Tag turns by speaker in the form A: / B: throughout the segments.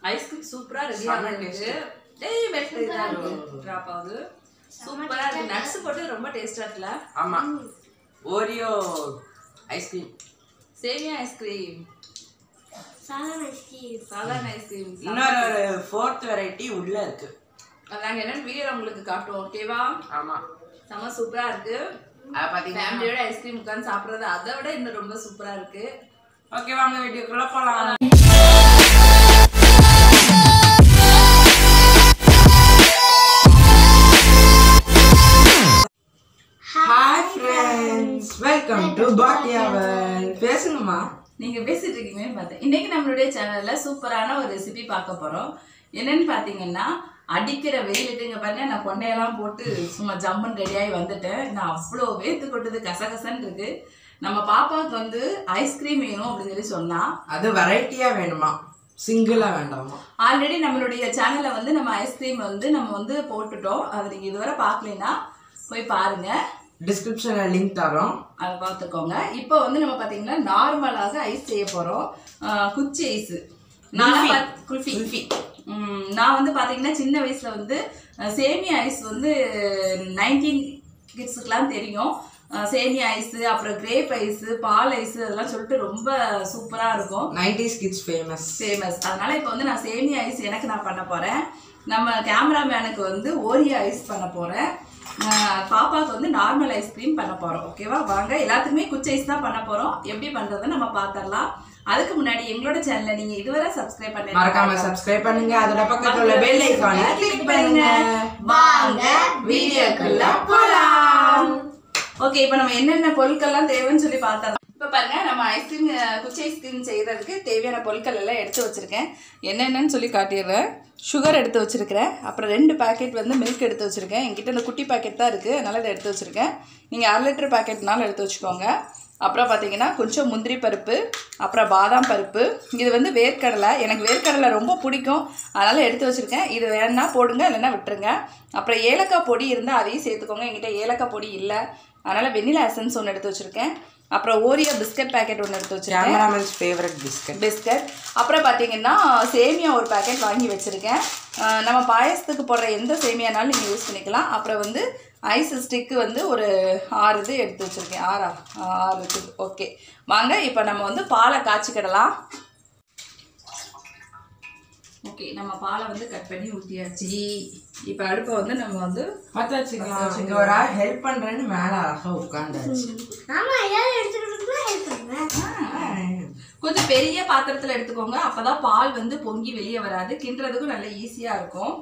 A: Ice cream சூப்பரா ready
B: செம்ம
A: ஆகிருக்கு டேய் மெல்ட் ட்ராப் ஆகுது சூப்பரா இருக்கு நட்ஸ் போட்டு ரொம்ப டேஸ்டா இருக்குல்ல
B: ஆமா ஓரியோ ஐஸ்கிரீம்
A: சேமியா ஐஸ்கிரீம்
C: சாதாரண ஐஸ்கிரீம்
A: சாதாரண ஐஸ்கிரீம்
B: இன்னொரு ஒரு ஃபோர்த் வெரைட்டி உள்ள இருக்கு
A: நாங்க என்னன்னு வீடியோ உங்களுக்கு காட்டுவோம் ஓகேவா
B: ஆமா
A: செம்ம சூப்பரா இருக்கு
B: அது பாத்தீங்கன்னா
A: ஃபேமிலியோட ஐஸ்கிரீம் உட்காந்து சாப்பிடுறது அதை விட இன்னும் ரொம்ப சூப்பரா இருக்கு
B: ஓகே வாங்க வீடியோக்குள்ள போலாம் ஹாய் ஃப்ரெண்ட்ஸ் வெல்கம் டு பாக்கியாவல் பேசுங்கம்மா
A: நீங்க பேசிட்டு இருக்கீங்கன்னு பார்த்தேன் இன்னைக்கு நம்மளுடைய சேனல்ல சூப்பரான ஒரு ரெசிபி பார்க்க போறோம் என்னன்னு பாத்தீங்கன்னா அடிக்கிற வெயிலுக்கு இங்க பாருங்க நான் கொண்டையெல்லாம் போட்டு சும்மா ஜம்முன்னு ரெடியாகி வந்துட்டேன் நான் அவ்வளோ வேத்து கொட்டுது கசகசன்னு இருக்கு நம்ம பாப்பாவுக்கு வந்து ஐஸ்கிரீம் வேணும் அப்படின்னு சொல்லி சொன்னா
B: அது வெரைட்டியா வேணுமா சிங்கிளா வேண்டாமா
A: ஆல்ரெடி நம்மளுடைய சேனல்ல வந்து நம்ம ஐஸ்கிரீம் வந்து நம்ம வந்து போட்டுட்டோம் அது நீங்க இதுவரை பார்க்கலைன்னா போய் பாருங்க
B: டிஸ்கிரிப்ஷன்ல லிங்க் தரோம்
A: அதை பார்த்துக்கோங்க இப்போ வந்து நம்ம பார்த்தீங்கன்னா நார்மலாக ஐஸ் செய்ய போகிறோம் குச்சி ஐஸ் நான் குல்ஃபி குல்ஃபி நான் வந்து பார்த்தீங்கன்னா சின்ன வயசில் வந்து அஹ், சேமியா ஐஸ் வந்து நைன்டீன் கிட்ஸுக்கெலாம் தெரியும் அஹ், சேமியா ஐஸு அப்புறம் கிரேப் ஐஸு பால் ஐஸு அதெல்லாம் சொல்லிட்டு ரொம்ப சூப்பராக இருக்கும்
B: நைன்டிஸ் கிட்ஸ் ஃபேமஸ்
A: ஃபேமஸ் அதனால இப்போ வந்து நான் சேமியா ஐஸ் எனக்கு நான் பண்ண போகிறேன் நம்ம கேமராமேனுக்கு வந்து ஓரியோ ஐஸ் பண்ண போகிறேன் பாப்பாவுக்கு வந்து நார்மல் ஐஸ்கிரீம் பண்ண போகிறோம் ஓகேவா வாங்க எல்லாத்துக்குமே குச்சி ஐஸ் தான் பண்ண போகிறோம் எப்படி பண்ணுறதை நம்ம பார்த்துடலாம் அதுக்கு முன்னாடி எங்களோட சேனலை நீங்கள் இதுவரை சப்ஸ்கிரைப் பண்ணி
B: மறக்காம சப்ஸ்கிரைப் பண்ணுங்க அதோட பக்கத்துல உள்ள பெல் ஐகானை கிளிக் பண்ணுங்க
A: வாங்க வீடியோக்குள்ள போலாம் ஓகே இப்போ நம்ம என்னென்ன பொருட்கள்லாம் தேவைன்னு சொல்லி பார்த்தலாம் இப்போ பாருங்க நம்ம ஐஸ்கிரீம் குச்சி ஐஸ்கிரீம் செய்யறதுக்கு தேவையான பொருட்கள் எல்லாம் எடுத்து வச்சிருக்கேன் என்னென்னன்னு சொல்லி காட்டிடுறேன் சுகர் எடுத்து வச்சிருக்கிறேன் அப்புறம் ரெண்டு பாக்கெட் வந்து மில்க் எடுத்து வச்சிருக்கேன் என்கிட்ட இந்த குட்டி பாக்கெட் தான் இருக்குது அதனால இதை எடுத்து வச்சிருக்கேன் நீங்கள் அரை லிட்டர் பாக்கெட்னாலும் எடுத்து வச்சுக்கோங்க அப்புறம் பார்த்தீங்கன்னா கொஞ்சம் முந்திரி பருப்பு அப்புறம் பாதாம் பருப்பு இது வந்து வேர்க்கடலை எனக்கு வேர்க்கடலை ரொம்ப பிடிக்கும் அதனால் எடுத்து வச்சுருக்கேன் இது வேணா போடுங்க இல்லைன்னா விட்டுருங்க அப்புறம் ஏலக்காய் பொடி இருந்தால் அதையும் சேர்த்துக்கோங்க என்கிட்ட ஏலக்காய் பொடி இல்லை அதனால் வெண்ணிலா எசன்ஸ் ஒன்று எடுத்து வச்சுருக்கேன் அப்புறம் ஓரியோ பிஸ்கட் பேக்கெட் ஒன்று எடுத்து வச்சுருக்கேன்
B: கேமராமேன்ஸ் ஃபேவரட் பிஸ்கட்
A: பிஸ்கட் அப்புறம் பார்த்தீங்கன்னா சேமியா ஒரு பேக்கெட் வாங்கி வச்சுருக்கேன் அஹ் நம்ம பாயசத்துக்கு போடுற எந்த சேமியானாலும் நீங்கள் யூஸ் பண்ணிக்கலாம் அப்புறம் வந்து ஐஸ் ஸ்டிக்கு வந்து ஒரு ஆறு இது எடுத்து வச்சுருக்கேன் ஆறா ஆறு இது ஓகே வாங்க இப்போ நம்ம வந்து பாலை காய்ச்சிக்கிடலாம் ஓகே நம்ம பாலை வந்து கட் பண்ணி ஊற்றியாச்சு இப்போ அடுப்பை வந்து நம்ம வந்து
B: பத்த வச்சுக்கலாம் இங்க ஒரு ஆள் ஹெல்ப் பண்றேன்னு மேல அழகா உட்காந்தாச்சு
C: ஆமா ஏதாவது எடுத்துக்கிட்டு ஹெல்ப் பண்ணுவேன்
A: கொஞ்சம் பெரிய பாத்திரத்தில் எடுத்துக்கோங்க அப்பதான் பால் வந்து பொங்கி வெளியே வராது கிண்டுறதுக்கும் நல்ல ஈஸியாக இருக்கும்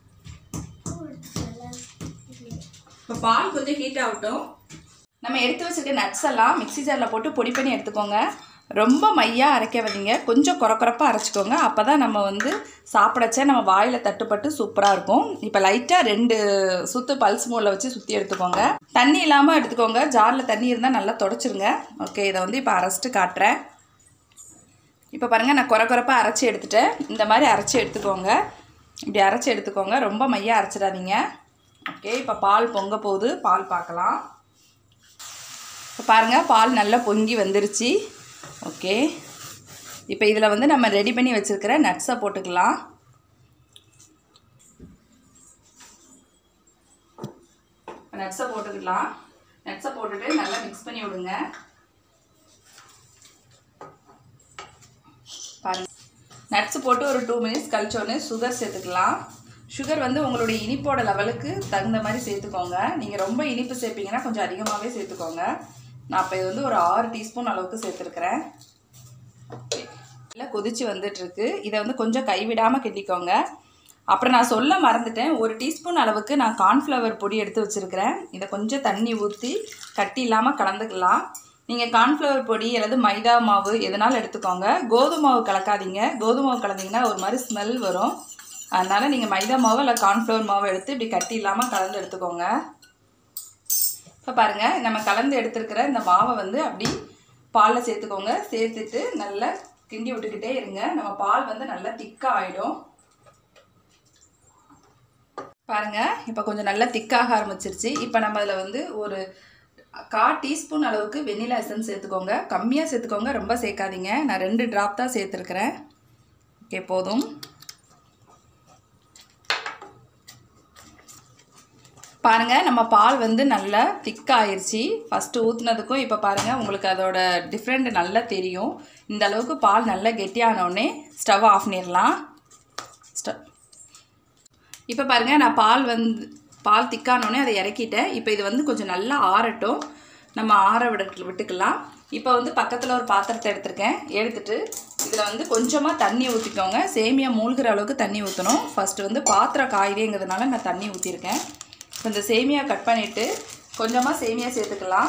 A: இப்போ பால் கொஞ்சம் ஹீட் ஆகட்டும் நம்ம எடுத்து வச்சிருக்க நட்ஸ் எல்லாம் மிக்ஸி ஜாரில் போட்டு பொடி பண்ணி எடுத்துக்கோங்க ரொம்ப மையாக அரைக்காதீங்க கொஞ்சம் குறக்குறப்பாக அரைச்சிக்கோங்க அப்போ தான் நம்ம வந்து சாப்பிடச்ச நம்ம வாயில் தட்டுப்பட்டு சூப்பராக இருக்கும் இப்போ லைட்டாக ரெண்டு சுத்து பல்ஸ் மோடில் வச்சு சுற்றி எடுத்துக்கோங்க தண்ணி இல்லாமல் எடுத்துக்கோங்க ஜாரில் தண்ணி இருந்தால் நல்லா தொடச்சிருங்க ஓகே இதை வந்து இப்போ அரைச்சிட்டு காட்டுறேன் இப்போ பாருங்கள் நான் குறை குறைப்பாக அரைச்சி எடுத்துட்டேன் இந்த மாதிரி அரைச்சி எடுத்துக்கோங்க இப்படி அரைச்சி எடுத்துக்கோங்க ரொம்ப மையாக அரைச்சிடாதீங்க ஓகே இப்போ பால் பொங்க போகுது பால் பார்க்கலாம் இப்போ பாருங்கள் பால் நல்லா பொங்கி வந்துருச்சு ஓகே இப்போ இதில் வந்து நம்ம ரெடி பண்ணி வச்சுருக்கிற நட்ஸை போட்டுக்கலாம் நட்ஸை போட்டுக்கலாம் நட்ஸை போட்டுட்டு நல்லா மிக்ஸ் பண்ணி விடுங்க பாருங்க நட்ஸ் போட்டு ஒரு டூ மினிட்ஸ் கழிச்சோடனே சுகர் சேர்த்துக்கலாம் சுகர் வந்து உங்களுடைய இனிப்போட லெவலுக்கு தகுந்த மாதிரி சேர்த்துக்கோங்க நீங்கள் ரொம்ப இனிப்பு சேர்ப்பீங்கன்னா கொஞ்சம் அதிகமாகவே சேர்த்துக்கோங்க நான் இப்போ இது வந்து ஒரு ஆறு டீஸ்பூன் அளவுக்கு சேர்த்துருக்குறேன் ஓகே நல்லா கொதிச்சு வந்துட்டுருக்கு இதை வந்து கொஞ்சம் கைவிடாமல் கிண்டிக்கோங்க அப்புறம் நான் சொல்ல மறந்துட்டேன் ஒரு டீஸ்பூன் அளவுக்கு நான் கார்ன்ஃப்ளவர் பொடி எடுத்து வச்சுருக்கிறேன் இதை கொஞ்சம் தண்ணி ஊற்றி கட்டி இல்லாமல் கலந்துக்கலாம் நீங்கள் கார்ன்ஃப்ளவர் பொடி அல்லது மைதா மாவு எதனாலும் எடுத்துக்கோங்க கோதுமை மாவு கலக்காதீங்க கோதுமை மாவு கலந்தீங்கன்னா ஒரு மாதிரி ஸ்மெல் வரும் அதனால் நீங்கள் மைதா மாவு இல்லை கார்ன்ஃப்ளவர் மாவு எடுத்து இப்படி கட்டி இல்லாமல் கலந்து எடுத்துக்கோங்க இப்போ பாருங்கள் நம்ம கலந்து எடுத்துருக்கிற இந்த மாவை வந்து அப்படி பாலில் சேர்த்துக்கோங்க சேர்த்துட்டு நல்லா கிண்டி விட்டுக்கிட்டே இருங்க நம்ம பால் வந்து நல்லா திக்காக ஆகிடும் பாருங்க இப்போ கொஞ்சம் நல்லா திக்காக ஆரம்பிச்சிருச்சு இப்போ நம்ம அதில் வந்து ஒரு கா டீஸ்பூன் அளவுக்கு வெண்ணிலா எசன்ஸ் சேர்த்துக்கோங்க கம்மியாக சேர்த்துக்கோங்க ரொம்ப சேர்க்காதீங்க நான் ரெண்டு ட்ராப் தான் சேர்த்துருக்குறேன் ஓகே போதும் பாருங்கள் நம்ம பால் வந்து நல்லா திக்காயிருச்சு ஃபஸ்ட்டு ஊற்றுனதுக்கும் இப்போ பாருங்கள் உங்களுக்கு அதோட டிஃப்ரெண்ட் நல்லா தெரியும் இந்த அளவுக்கு பால் நல்லா கெட்டியானோடனே ஸ்டவ் ஆஃப் பண்ணிடலாம் ஸ்டவ் இப்போ பாருங்கள் நான் பால் வந்து பால் திக்கானோடனே அதை இறக்கிட்டேன் இப்போ இது வந்து கொஞ்சம் நல்லா ஆறட்டும் நம்ம ஆற விட விட்டுக்கலாம் இப்போ வந்து பக்கத்தில் ஒரு பாத்திரத்தை எடுத்திருக்கேன் எடுத்துட்டு இதில் வந்து கொஞ்சமாக தண்ணி ஊற்றிக்கோங்க சேமியா மூழ்கிற அளவுக்கு தண்ணி ஊற்றணும் ஃபஸ்ட்டு வந்து பாத்திரம் காயுதேங்கிறதுனால நான் தண்ணி ஊற்றிருக்கேன் இப்போ இந்த சேமியா கட் பண்ணிவிட்டு கொஞ்சமாக சேமியா சேர்த்துக்கலாம்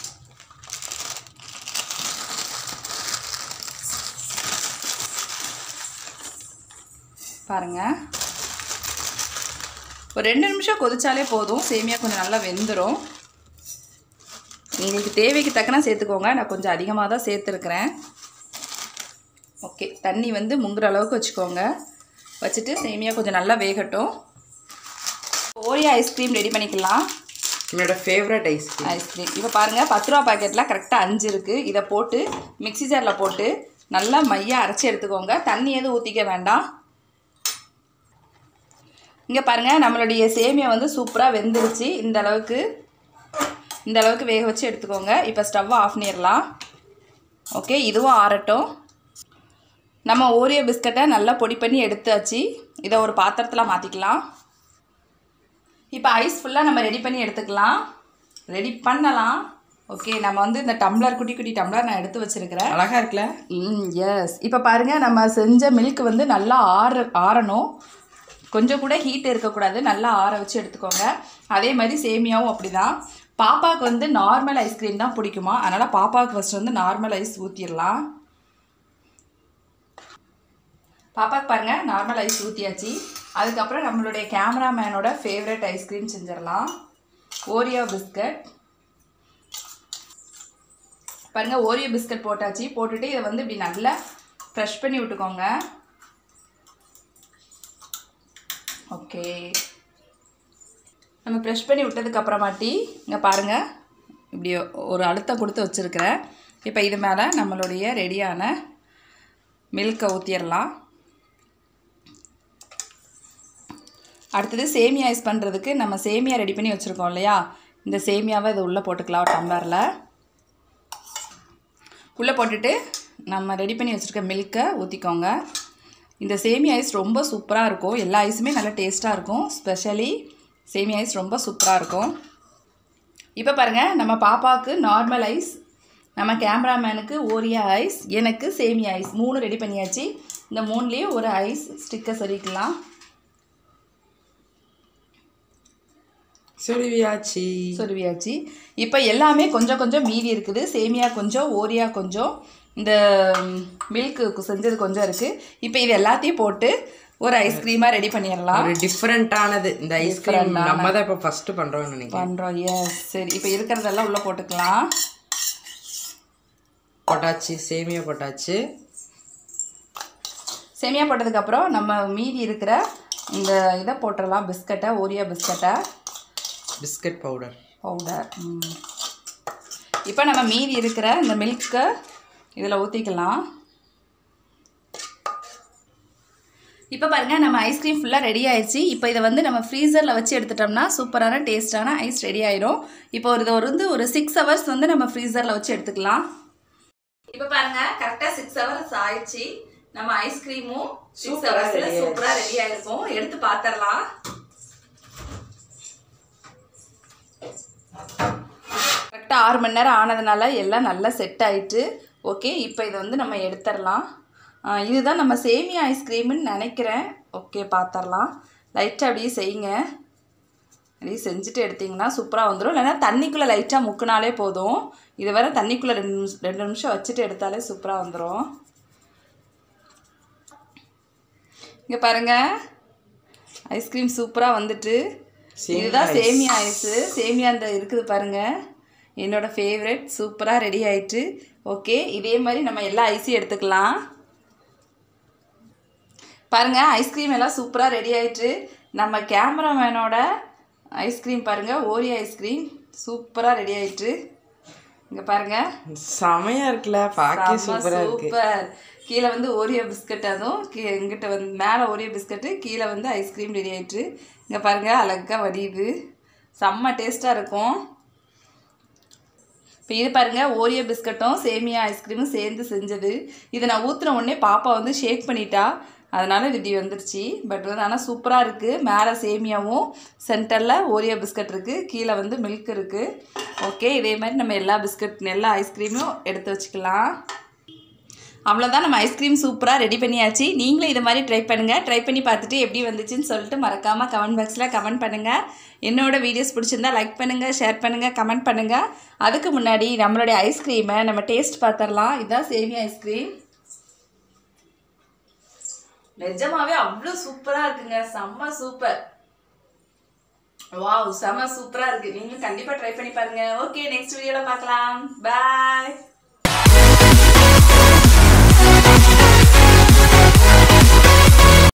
A: பாருங்கள் ஒரு ரெண்டு நிமிஷம் கொதிச்சாலே போதும் சேமியா கொஞ்சம் நல்லா வெந்துடும் உங்களுக்கு தேவைக்கு தக்கன சேர்த்துக்கோங்க நான் கொஞ்சம் அதிகமாக தான் சேர்த்துருக்குறேன் ஓகே தண்ணி வந்து முங்குற அளவுக்கு வச்சுக்கோங்க வச்சுட்டு சேமியா கொஞ்சம் நல்லா வேகட்டும் ஓரியோ ஐஸ்கிரீம் ரெடி பண்ணிக்கலாம்
B: என்னோட ஃபேவரட் ஐஸ்கிரீம்
A: ஐஸ்கிரீம் இப்போ பாருங்கள் பத்து ரூபா பாக்கெட்டில் கரெக்டாக அஞ்சு இருக்குது இதை போட்டு மிக்ஸி ஜாரில் போட்டு நல்லா மையாக அரைச்சி எடுத்துக்கோங்க தண்ணி எதுவும் ஊற்றிக்க வேண்டாம் இங்கே பாருங்கள் நம்மளுடைய சேமியா வந்து சூப்பராக வெந்துருச்சு இந்த அளவுக்கு இந்த அளவுக்கு வேக வச்சு எடுத்துக்கோங்க இப்போ ஸ்டவ்வை ஆஃப் பண்ணிடலாம் ஓகே இதுவும் ஆறட்டும் நம்ம ஓரியோ பிஸ்கட்டை நல்லா பொடி பண்ணி எடுத்தாச்சு இதை ஒரு பாத்திரத்தில் மாற்றிக்கலாம் இப்போ ஐஸ் ஃபுல்லாக நம்ம ரெடி பண்ணி எடுத்துக்கலாம் ரெடி பண்ணலாம் ஓகே நம்ம வந்து இந்த டம்ளர் குட்டி குட்டி டம்ளர் நான் எடுத்து வச்சுருக்கிறேன்
B: அழகா இருக்குல்ல
A: ம் எஸ் இப்போ பாருங்கள் நம்ம செஞ்ச மில்க் வந்து நல்லா ஆற ஆறணும் கொஞ்சம் கூட ஹீட் இருக்கக்கூடாது நல்லா ஆற வச்சு எடுத்துக்கோங்க அதே மாதிரி சேமியாவும் அப்படி தான் பாப்பாவுக்கு வந்து நார்மல் ஐஸ்கிரீம் தான் பிடிக்குமா அதனால் பாப்பாவுக்கு ஃபஸ்ட் வந்து நார்மல் ஐஸ் ஊற்றிடலாம் பாப்பாவுக்கு பாருங்கள் நார்மல் ஐஸ் ஊற்றியாச்சு அதுக்கப்புறம் நம்மளுடைய கேமராமேனோட ஃபேவரட் ஐஸ்கிரீம் செஞ்சிடலாம் ஓரியோ பிஸ்கட் பாருங்க ஓரியோ பிஸ்கட் போட்டாச்சு போட்டுட்டு இதை வந்து இப்படி நல்லா ப்ரெஷ் பண்ணி விட்டுக்கோங்க ஓகே நம்ம ப்ரெஷ் பண்ணி விட்டதுக்கு அப்புறமாட்டி இங்கே பாருங்கள் இப்படி ஒரு அழுத்தம் கொடுத்து வச்சுருக்கிறேன் இப்போ இது மேலே நம்மளுடைய ரெடியான மில்கை ஊற்றிடலாம் அடுத்தது சேமியா ஐஸ் பண்ணுறதுக்கு நம்ம சேமியா ரெடி பண்ணி வச்சுருக்கோம் இல்லையா இந்த சேமியாவை இது உள்ளே போட்டுக்கலாம் ஒரு டம்ளரில் உள்ளே போட்டுட்டு நம்ம ரெடி பண்ணி வச்சுருக்க மில்கை ஊற்றிக்கோங்க இந்த சேமியா ஐஸ் ரொம்ப சூப்பராக இருக்கும் எல்லா ஐஸுமே நல்லா டேஸ்ட்டாக இருக்கும் ஸ்பெஷலி சேமியா ஐஸ் ரொம்ப சூப்பராக இருக்கும் இப்போ பாருங்கள் நம்ம பாப்பாவுக்கு நார்மல் ஐஸ் நம்ம கேமராமேனுக்கு ஓரியா ஐஸ் எனக்கு சேமியா ஐஸ் மூணு ரெடி பண்ணியாச்சு இந்த மூணுலேயும் ஒரு ஐஸ் ஸ்டிக்கர் சொருகிக்கலாம்
B: சுருவியாச்சி
A: சொருவியாச்சு இப்போ எல்லாமே கொஞ்சம் கொஞ்சம் மீதி இருக்குது சேமியா கொஞ்சம் ஓரியா கொஞ்சம் இந்த மில்க்கு செஞ்சது கொஞ்சம் இருக்குது இப்போ இது எல்லாத்தையும் போட்டு ஒரு ஐஸ்கிரீமாக ரெடி பண்ணிடலாம்
B: ஒரு டிஃப்ரெண்டானது இந்த ஐஸ்கிரீம் நம்ம தான் இப்போ ஃபர்ஸ்ட் பண்றோம்னு நினைக்கிறேன்
A: பண்ணுறோம் எஸ் சரி இப்போ இருக்கிறதெல்லாம் உள்ளே போட்டுக்கலாம்
B: போட்டாச்சு சேமியா போட்டாச்சு
A: சேமியா போட்டதுக்கப்புறம் நம்ம மீதி இருக்கிற இந்த இதை போட்டுடலாம் பிஸ்கட்டை ஓரியா பிஸ்கட்டை
B: பிஸ்கட் பவுடர்
A: பவுடர் இப்போ நம்ம மீதி இருக்கிற இந்த மில்க்கை இதில் ஊற்றிக்கலாம் இப்போ பாருங்க நம்ம ஐஸ்கிரீம் ஃபுல்லாக ரெடி ஆயிடுச்சு இப்போ இதை வந்து நம்ம ஃப்ரீசரில் வச்சு எடுத்துட்டோம்னா சூப்பரான டேஸ்டான ஐஸ் ரெடி ஆயிரும் இப்போ ஒரு இது ஒரு வந்து ஒரு சிக்ஸ் ஹவர்ஸ் வந்து நம்ம ஃப்ரீசரில் வச்சு எடுத்துக்கலாம் இப்போ பாருங்க கரெக்டாக சிக்ஸ் ஹவர்ஸ் ஆயிடுச்சு நம்ம ஐஸ்கிரீமும் சிக்ஸ்
B: Super-ஆ
A: ஹவர்ஸில்
B: ready
A: சூப்பராக ரெடி ஆயிருக்கும் எடுத்து பார்த்துடலாம் கரெக்டாக ஆறு மணி நேரம் ஆனதுனால எல்லாம் நல்லா செட் ஆயிட்டு ஓகே இப்போ இதை வந்து நம்ம எடுத்துடலாம் ஆஹ் இதுதான் நம்ம சேமியா ஐஸ்கிரீம்னு நினைக்கிறேன் ஓகே பார்த்துடலாம் லைட்டாக அப்படியே செய்யுங்க அப்படியே செஞ்சுட்டு எடுத்திங்கன்னா சூப்பராக வந்துடும் இல்லைன்னா தண்ணிக்குள்ளே லைட்டாக முக்குனாலே போதும் இது வரை தண்ணிக்குள்ளே ரெண்டு நிமிஷம் ரெண்டு நிமிஷம் வச்சுட்டு எடுத்தாலே சூப்பராக வந்துடும் இங்கே பாருங்கள் ஐஸ்கிரீம் சூப்பராக வந்துட்டு
B: சேமியா
A: இதுதான்
B: ice.
A: சேமியா ஐஸு சேமியா அந்த இருக்குது பாருங்க என்னோட ஃபேவரட் சூப்பராக ரெடி ஆயிட்டு ஓகே இதே மாதிரி நம்ம எல்லா ஐஸையும் எடுத்துக்கலாம் பாருங்க ஐஸ்கிரீம் எல்லாம் சூப்பராக ரெடி ஆயிட்டு நம்ம கேமராமேனோட ஐஸ்கிரீம் பாருங்க ஓரியோ ஐஸ்கிரீம் சூப்பராக ரெடி ஆயிட்டு இங்கே பாருங்க
B: செமையா இருக்குல்ல பார்க்க சூப்பரா இருக்கு
A: சூப்பர் கீழே வந்து ஓரியோ பிஸ்கட் அதுவும் கீ இங்கிட்ட வந்து மேலே ஓரியோ பிஸ்கட்டு கீழே வந்து ஐஸ்கிரீம் ரெடி ஆயிட்டு இங்கே பாருங்க அழகா வடியுது செம்ம டேஸ்ட்டாக இருக்கும் இப்போ இது பாருங்கள் ஓரியோ பிஸ்கட்டும் சேமியா ஐஸ்கிரீமும் சேர்ந்து செஞ்சது இதை நான் ஊற்றின உடனே பாப்பா வந்து ஷேக் பண்ணிட்டா அதனால் இது இப்படி வந்துருச்சு பட் வந்து ஆனால் சூப்பராக இருக்குது மேலே சேமியாவும் சென்டரில் ஓரியோ பிஸ்கட் இருக்குது கீழே வந்து மில்க் இருக்குது ஓகே இதே மாதிரி நம்ம எல்லா பிஸ்கட் எல்லா ஐஸ்கிரீமும் எடுத்து வச்சுக்கலாம் அவ்வளோதான் நம்ம ஐஸ்கிரீம் சூப்பராக ரெடி பண்ணியாச்சு நீங்களும் இது மாதிரி ட்ரை பண்ணுங்கள் ட்ரை பண்ணி பார்த்துட்டு எப்படி வந்துச்சுன்னு சொல்லிட்டு மறக்காமல் கமெண்ட் பாக்ஸில் கமெண்ட் பண்ணுங்கள் என்னோட வீடியோஸ் பிடிச்சிருந்தா லைக் பண்ணுங்கள் ஷேர் பண்ணுங்கள் கமெண்ட் பண்ணுங்கள் அதுக்கு முன்னாடி நம்மளுடைய ஐஸ்கிரீமை நம்ம டேஸ்ட் பார்த்துடலாம் இதுதான் சேமியா ஐஸ்கிரீம் நிஜமாவே அவ்வளோ சூப்பராக இருக்குங்க செம்ம சூப்பர் வாவ் செம்ம சூப்பராக இருக்குது நீங்களும் கண்டிப்பாக ட்ரை பண்ணி பாருங்கள் ஓகே நெக்ஸ்ட் வீடியோவில் பார்க்கலாம் பாய்